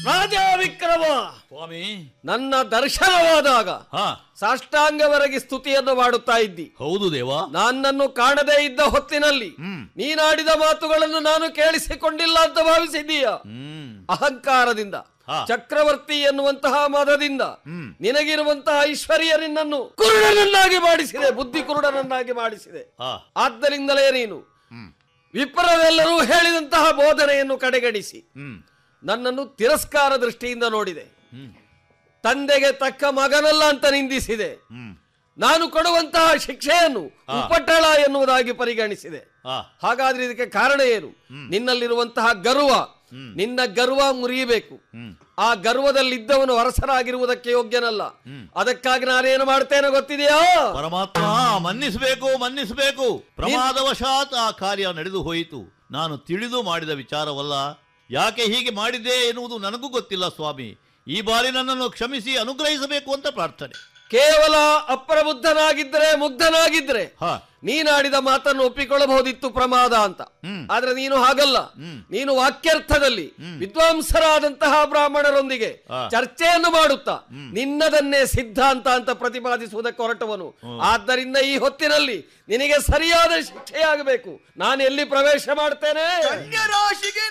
ರಾಜ ವಿಕ್ರಮ ಸ್ವಾಮಿ ನನ್ನ ದರ್ಶನವಾದಾಗ ಹಾ ಸಾಷ್ಟಾಂಗವರೆಗೆ ಸ್ತುತಿಯನ್ನು ಮಾಡುತ್ತಾ ಇದ್ದಿ ಹೌದು ದೇವ ನನ್ನನ್ನು ಕಾಣದೇ ಇದ್ದ ಹೊತ್ತಿನಲ್ಲಿ ಹ್ಮ್. ನೀನಾಡಿದ ಮಾತುಗಳನ್ನು ನಾನು ಕೇಳಿಸಿಕೊಂಡಿಲ್ಲ ಅಂತ ಭಾವಿಸಿದ್ದೀಯ ಹ್ಮ್ ಅಹಂಕಾರದಿಂದ ಹಾ. ಚಕ್ರವರ್ತಿ ಎನ್ನುವಂತಹ ಮದದಿಂದ ಹ್ಮ್. ನಿನಗಿರುವಂತಹ ಐಶ್ವರ್ಯ ನಿನ್ನನ್ನು ಕುರುಡನನ್ನಾಗಿ ಮಾಡಿಸಿದೆ ಬುದ್ಧಿ ಕುರುಡನನ್ನಾಗಿ ಮಾಡಿಸಿದೆ ಹಾ ಆದ್ದರಿಂದಲೇ ನೀನು ಹ್ಮ್ ವಿಪ್ರರೆಲ್ಲರೂ ಹೇಳಿದಂತಹ ಬೋಧನೆಯನ್ನು ಕಡೆಗಣಿಸಿ ಹ್ಮ್ ನನ್ನನ್ನು ತಿರಸ್ಕಾರ ದೃಷ್ಟಿಯಿಂದ ನೋಡಿದೆ ಹ್ಮ್ ತಂದೆಗೆ ತಕ್ಕ ಮಗನಲ್ಲ ಅಂತ ನಿಂದಿಸಿದೆ ಹ್ಮ್ ನಾನು ಕೊಡುವಂತಹ ಶಿಕ್ಷೆಯನ್ನು ಉಪಟಳ ಎನ್ನುವುದಾಗಿ ಪರಿಗಣಿಸಿದೆ ಹಾ ಹಾಗಾದ್ರೆ ಇದಕ್ಕೆ ಕಾರಣ ಏನು ನಿನ್ನಲ್ಲಿರುವಂತಹ ಗರ್ವ ನಿನ್ನ ಗರ್ವ ಮುರಿಯಬೇಕು ಹ್ಮ್ ಆ ಗರ್ವದಲ್ಲಿದ್ದವನು ಅರಸರಾಗಿರುವುದಕ್ಕೆ ಯೋಗ್ಯನಲ್ಲ ಅದಕ್ಕಾಗಿ ನಾನೇನು ಮಾಡ್ತೇನೆ ಗೊತ್ತಿದೆಯಾ ಪರಮಾತ್ಮ ಮನ್ನಿಸಬೇಕು ಮನ್ನಿಸಬೇಕು ಪ್ರಮಾದವಶಾತ್ ಆ ಕಾರ್ಯ ನಡೆದು ಹೋಯಿತು ನಾನು ತಿಳಿದು ಮಾಡಿದ ವಿಚಾರವಲ್ಲ ಯಾಕೆ ಹೀಗೆ ಮಾಡಿದ್ದೆ ಎನ್ನುವುದು ನನಗೂ ಗೊತ್ತಿಲ್ಲ ಸ್ವಾಮಿ ಈ ಬಾರಿ ನನ್ನನ್ನು ಕ್ಷಮಿಸಿ ಅನುಗ್ರಹಿಸಬೇಕು ಅಂತ ಪ್ರಾರ್ಥನೆ ಕೇವಲ ಅಪ್ರಬುದ್ಧನಾಗಿದ್ರೆ ಮುಗ್ಧನಾಗಿದ್ರೆ ಹಾ ನೀನಾಡಿದ ಮಾತನ್ನು ಒಪ್ಪಿಕೊಳ್ಳಬಹುದಿತ್ತು ಪ್ರಮಾದ ಅಂತ ಹ್ಮ್. ಆದ್ರೆ ನೀನು ಹಾಗಲ್ಲ ಹ್ಮ್. ನೀನು ವಾಕ್ಯರ್ಥದಲ್ಲಿ ವಿದ್ವಾಂಸರಾದಂತಹ ಬ್ರಾಹ್ಮಣರೊಂದಿಗೆ ಆ. ಚರ್ಚೆಯನ್ನು ಮಾಡುತ್ತಾ ನಿನ್ನದನ್ನೇ ಸಿದ್ಧಾಂತ ಅಂತ ಪ್ರತಿಪಾದಿಸುವುದಕ್ಕೆ ಹೊರಟವನು ಆದ್ದರಿಂದ ಈ ಹೊತ್ತಿನಲ್ಲಿ ನಿನಗೆ ಸರಿಯಾದ ಶಿಕ್ಷೆಯಾಗಬೇಕು ನಾನು ಎಲ್ಲಿ ಪ್ರವೇಶ ಮಾಡ್ತೇನೆ ರಾಶಿಗೆ